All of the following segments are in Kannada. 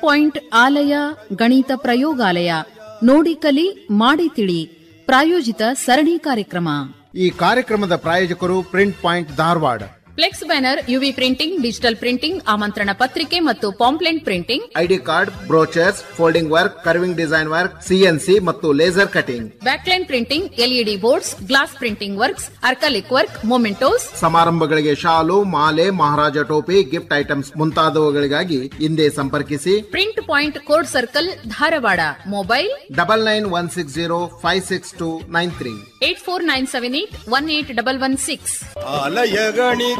ಪಾಯಿಂಟ್ ಆಲಯ ಗಣಿತ ಪ್ರಯೋಗಾಲಯ ನೋಡಿ ಕಲಿ ಮಾಡಿ ತಿಳಿ ಪ್ರಾಯೋಜಿತ ಸರಣಿ ಕಾರ್ಯಕ್ರಮ ಈ ಕಾರ್ಯಕ್ರಮದ ಪ್ರಾಯೋಜಕರು print point Dharwad flex banner U V printing digital printing ಆಮಂತ್ರಣ ಪತ್ರಿಕೆ ಮತ್ತು pamphlet printing I D card brochures folding work carving design work C N C ಮತ್ತು laser cutting backlit printing L E D boards glass printing works acrylic work mementos ಸಮಾರಂಭಗಳಿಗೆ ಶಾಲು ಮಾಲೆ ಮಹಾರಾಜ ಟೋಪಿ ಗಿಫ್ಟ್ ಐಟಮ್ಸ್ ಮುಂತಾದವುಗಳಿಗಾಗಿ ಹಿಂದೆ ಸಂಪರ್ಕಿಸಿ print point court circle Dharwad mobile double nine one six zero five six two nine three eight four nine seven eight one eight double one six ಆಲಯ ಗಣಿತ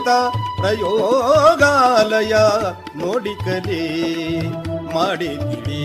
ಪ್ರಯೋಗಾಲಯ ನೋಡಿ ಕಲಿ ಮಾಡಿ ತಿಳಿ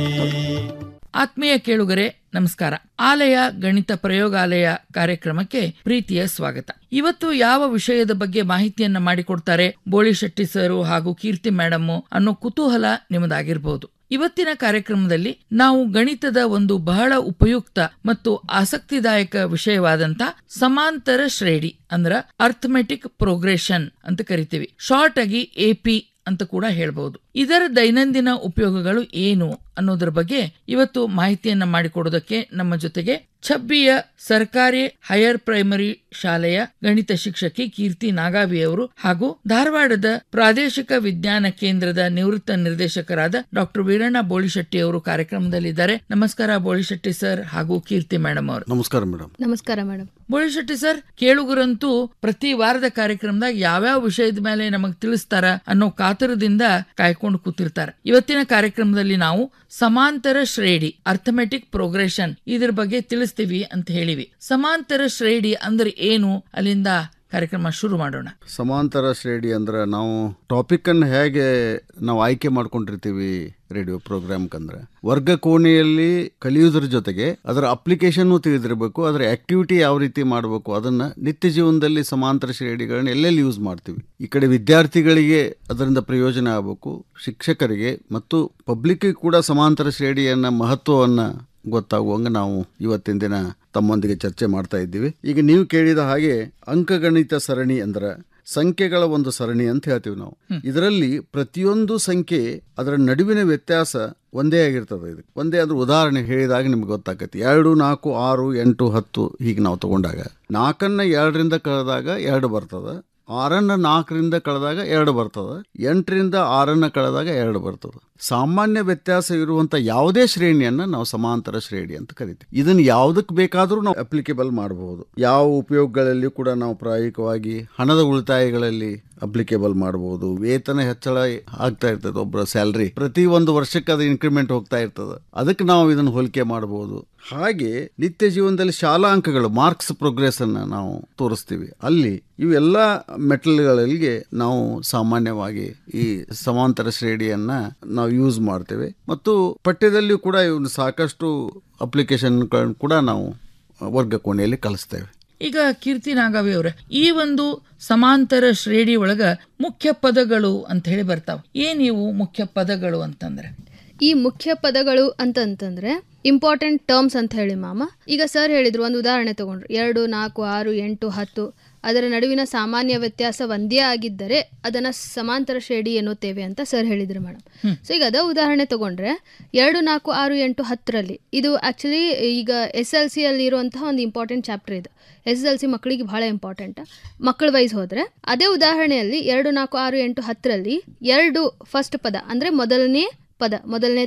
ಆತ್ಮೀಯ ಕೇಳುಗರೆ ನಮಸ್ಕಾರ ಆಲಯ ಗಣಿತ ಪ್ರಯೋಗಾಲಯ ಕಾರ್ಯಕ್ರಮಕ್ಕೆ ಪ್ರೀತಿಯ ಸ್ವಾಗತ ಇವತ್ತು ಯಾವ ವಿಷಯದ ಬಗ್ಗೆ ಮಾಹಿತಿಯನ್ನ ಮಾಡಿಕೊಡ್ತಾರೆ ಬೋಳಿ ಶೆಟ್ಟಿ ಸರ್ ಹಾಗೂ ಕೀರ್ತಿ ಮೇಡಮ್ ಅನ್ನೋ ಕುತೂಹಲ ನಿಮ್ಮದಾಗಿರ್ಬಹುದು ಇವತ್ತಿನ ಕಾರ್ಯಕ್ರಮದಲ್ಲಿ ನಾವು ಗಣಿತದ ಒಂದು ಬಹಳ ಉಪಯುಕ್ತ ಮತ್ತು ಆಸಕ್ತಿದಾಯಕ ವಿಷಯವಾದಂತ ಸಮಾಂತರ ಶ್ರೇಣಿ ಅಂದ್ರ ಅರ್ಥಮೆಟಿಕ್ ಪ್ರೋಗ್ರೆಷನ್ ಅಂತ ಕರಿತೀವಿ ಶಾರ್ಟ್ ಆಗಿ ಎಪಿ ಅಂತ ಕೂಡ ಹೇಳ್ಬಹುದು ಇದರ ದೈನಂದಿನ ಉಪಯೋಗಗಳು ಏನು ಅನ್ನೋದ್ರ ಬಗ್ಗೆ ಇವತ್ತು ಮಾಹಿತಿಯನ್ನ ಮಾಡಿಕೊಡೋದಕ್ಕೆ ನಮ್ಮ ಜೊತೆಗೆ ಛಬ್ಬಿಯ ಸರ್ಕಾರಿ ಹೈಯರ್ ಪ್ರೈಮರಿ ಶಾಲೆಯ ಗಣಿತ ಶಿಕ್ಷಕಿ ಕೀರ್ತಿ ನಾಗಾವಿ ಅವರು ಹಾಗೂ ಧಾರವಾಡದ ಪ್ರಾದೇಶಿಕ ವಿಜ್ಞಾನ ಕೇಂದ್ರದ ನಿವೃತ್ತ ನಿರ್ದೇಶಕರಾದ ಡಾಕ್ಟರ್ ವೀರಣ್ಣ ಬೋಳಿಶೆಟ್ಟಿ ಅವರು ಕಾರ್ಯಕ್ರಮದಲ್ಲಿದ್ದಾರೆ ನಮಸ್ಕಾರ ಬೋಳಿಶೆಟ್ಟಿ ಸರ್ ಹಾಗೂ ಕೀರ್ತಿ ಮೇಡಮ್ ಅವರು ನಮಸ್ಕಾರ ಮೇಡಮ್ ನಮಸ್ಕಾರ ಮೇಡಮ್ ಬೋಳಿಶೆಟ್ಟಿ ಸರ್ ಕೇಳುಗರಂತೂ ಪ್ರತಿ ವಾರದ ಕಾರ್ಯಕ್ರಮದಾಗ ಯಾವ್ಯಾವ ವಿಷಯದ ಮೇಲೆ ನಮಗ್ ತಿಳಿಸ್ತಾರ ಅನ್ನೋ ಕಾತರದಿಂದ ಕಾಯ್ಕೊಂಡು ಕೂತಿರ್ತಾರೆ ಇವತ್ತಿನ ಕಾರ್ಯಕ್ರಮದಲ್ಲಿ ನಾವು ಸಮಾಂತರ ಶ್ರೇಣಿ ಅರ್ಥಮೆಟಿಕ್ ಪ್ರೋಗ್ರೆಷನ್ ಇದ್ರ ಬಗ್ಗೆ ತಿಳಿಸ್ತೀವಿ ಅಂತ ಹೇಳಿವಿ ಸಮಾಂತರ ಶ್ರೇಣಿ ಅಂದ್ರೆ ಏನು ಅಲ್ಲಿಂದ ಕಾರ್ಯಕ್ರಮ ಶುರು ಮಾಡೋಣ ಸಮಾಂತರ ಶ್ರೇಣಿ ಅಂದ್ರೆ ನಾವು ಟಾಪಿಕ್ ಅನ್ನು ಹೇಗೆ ನಾವು ಆಯ್ಕೆ ಮಾಡ್ಕೊಂಡಿರ್ತೀವಿ ರೇಡಿಯೋ ಪ್ರೋಗ್ರಾಮ್ ಅಂದ್ರೆ ವರ್ಗ ಕೋಣೆಯಲ್ಲಿ ಕಲಿಯುವುದ್ರ ಜೊತೆಗೆ ಅದರ ಅಪ್ಲಿಕೇಶನ್ ತಿಳಿದಿರಬೇಕು ಅದರ ಆಕ್ಟಿವಿಟಿ ಯಾವ ರೀತಿ ಮಾಡಬೇಕು ಅದನ್ನ ನಿತ್ಯ ಜೀವನದಲ್ಲಿ ಸಮಾಂತರ ಶ್ರೇಣಿಗಳನ್ನ ಎಲ್ಲೆಲ್ಲಿ ಯೂಸ್ ಮಾಡ್ತೀವಿ ಈ ಕಡೆ ವಿದ್ಯಾರ್ಥಿಗಳಿಗೆ ಅದರಿಂದ ಪ್ರಯೋಜನ ಆಗಬೇಕು ಶಿಕ್ಷಕರಿಗೆ ಮತ್ತು ಪಬ್ಲಿಕ್ ಕೂಡ ಸಮಾಂತರ ಶ್ರೇಣಿಯನ್ನ ಮಹತ್ವವನ್ನ ಗೊತ್ತಾಗುವಂಗ ನಾವು ಇವತ್ತಿನ ದಿನ ತಮ್ಮೊಂದಿಗೆ ಚರ್ಚೆ ಮಾಡ್ತಾ ಇದ್ದೀವಿ ಈಗ ನೀವು ಕೇಳಿದ ಹಾಗೆ ಅಂಕಗಣಿತ ಸರಣಿ ಅಂದ್ರೆ ಸಂಖ್ಯೆಗಳ ಒಂದು ಸರಣಿ ಅಂತ ಹೇಳ್ತೀವಿ ನಾವು ಇದರಲ್ಲಿ ಪ್ರತಿಯೊಂದು ಸಂಖ್ಯೆ ಅದರ ನಡುವಿನ ವ್ಯತ್ಯಾಸ ಒಂದೇ ಆಗಿರ್ತದೆ ಇದು ಒಂದೇ ಅಂದ್ರೆ ಉದಾಹರಣೆ ಹೇಳಿದಾಗ ನಿಮ್ಗೆ ಗೊತ್ತಾಗತ್ತೆ ಎರಡು ನಾಲ್ಕು ಆರು ಎಂಟು ಹತ್ತು ಹೀಗೆ ನಾವು ತಗೊಂಡಾಗ ನಾಲ್ಕನ್ನ ಎರಡರಿಂದ ಕಳೆದಾಗ ಎರಡು ಬರ್ತದೆ ಆರನ್ನ ನಾಲ್ಕರಿಂದ ಕಳೆದಾಗ ಎರಡು ಬರ್ತದೆ ಎಂಟರಿಂದ ಆರನ್ನ ಕಳೆದಾಗ ಎರಡು ಬರ್ತದೆ ಸಾಮಾನ್ಯ ವ್ಯತ್ಯಾಸ ಇರುವಂತ ಯಾವುದೇ ಶ್ರೇಣಿಯನ್ನ ನಾವು ಸಮಾಂತರ ಶ್ರೇಣಿ ಅಂತ ಕರಿತೀವಿ ಇದನ್ನ ಯಾವುದಕ್ಕೆ ಬೇಕಾದರೂ ನಾವು ಅಪ್ಲಿಕೇಬಲ್ ಮಾಡಬಹುದು ಯಾವ ಉಪಯೋಗಗಳಲ್ಲಿ ಕೂಡ ನಾವು ಪ್ರಾಯೋಗಿಕವಾಗಿ ಹಣದ ಉಳಿತಾಯಗಳಲ್ಲಿ ಅಪ್ಲಿಕೇಬಲ್ ಮಾಡಬಹುದು ವೇತನ ಹೆಚ್ಚಳ ಆಗ್ತಾ ಇರ್ತದೆ ಒಬ್ಬರ ಸ್ಯಾಲ್ರಿ ಪ್ರತಿ ಒಂದು ವರ್ಷಕ್ಕೆ ಅದು ಇನ್ಕ್ರಿಮೆಂಟ್ ಹೋಗ್ತಾ ಇರ್ತದೆ ಅದಕ್ಕೆ ನಾವು ಇದನ್ನು ಹೋಲಿಕೆ ಮಾಡಬಹುದು ಹಾಗೆ ನಿತ್ಯ ಜೀವನದಲ್ಲಿ ಶಾಲಾ ಅಂಕಗಳು ಮಾರ್ಕ್ಸ್ ಪ್ರೋಗ್ರೆಸ್ ಅನ್ನ ನಾವು ತೋರಿಸ್ತೀವಿ ಅಲ್ಲಿ ಇವೆಲ್ಲ ಮೆಟಲ್ಗಳಿಗೆ ನಾವು ಸಾಮಾನ್ಯವಾಗಿ ಈ ಸಮಾಂತರ ಶ್ರೇಣಿಯನ್ನ ನಾವು ಯೂಸ್ ಮಾಡ್ತೇವೆ ಮತ್ತು ಪಠ್ಯದಲ್ಲಿಯೂ ಕೂಡ ಇವನು ಸಾಕಷ್ಟು ಅಪ್ಲಿಕೇಶನ್ಗಳನ್ನು ಕೂಡ ನಾವು ವರ್ಗ ಕೋಣೆಯಲ್ಲಿ ಕಲಿಸ್ತೇವೆ ಈಗ ಕೀರ್ತಿ ನಾಗಾವಿ ಅವರ ಈ ಒಂದು ಸಮಾಂತರ ಶ್ರೇಣಿ ಒಳಗ ಮುಖ್ಯ ಪದಗಳು ಅಂತ ಹೇಳಿ ಬರ್ತಾವ ಏನ್ ಇವು ಮುಖ್ಯ ಪದಗಳು ಅಂತಂದ್ರೆ ಈ ಮುಖ್ಯ ಪದಗಳು ಅಂತಂತಂದ್ರೆ ಇಂಪಾರ್ಟೆಂಟ್ ಟರ್ಮ್ಸ್ ಅಂತ ಹೇಳಿ ಮಾಮ ಈಗ ಸರ್ ಹೇಳಿದ್ರು ಒಂದು ಉದಾಹರಣೆ ತಗೊಂಡ್ರು ಎರಡು ನಾಲ್ಕು ಆರು ಎಂಟು ಹತ್ತು ಅದರ ನಡುವಿನ ಸಾಮಾನ್ಯ ವ್ಯತ್ಯಾಸ ಒಂದೇ ಆಗಿದ್ದರೆ ಅದನ್ನ ಸಮಾಂತರ ಶ್ರೇಣಿ ಎನ್ನುತ್ತೇವೆ ಅಂತ ಸರ್ ಹೇಳಿದ್ರು ಮೇಡಮ್ ಸೊ ಈಗ ಅದ ಉದಾಹರಣೆ ತಗೊಂಡ್ರೆ ಎರಡು ನಾಲ್ಕು ಆರು ಎಂಟು ಹತ್ತರಲ್ಲಿ ಇದು ಆಕ್ಚುಲಿ ಈಗ ಎಸ್ ಎಲ್ ಸಿ ಅಲ್ಲಿ ಇರುವಂತಹ ಒಂದು ಇಂಪಾರ್ಟೆಂಟ್ ಚಾಪ್ಟರ್ ಇದು ಎಸ್ ಎಲ್ ಸಿ ಮಕ್ಕಳಿಗೆ ಬಹಳ ಇಂಪಾರ್ಟೆಂಟ್ ಮಕ್ಕಳ ವೈಸ್ ಹೋದ್ರೆ ಅದೇ ಉದಾಹರಣೆಯಲ್ಲಿ ಎರಡು ನಾಲ್ಕು ಆರು ಎಂಟು ಹತ್ತರಲ್ಲಿ ಎರಡು ಫಸ್ಟ್ ಪದ ಅಂದ್ರೆ ಮೊದಲನೇ ಪದ ಮೊದಲನೇ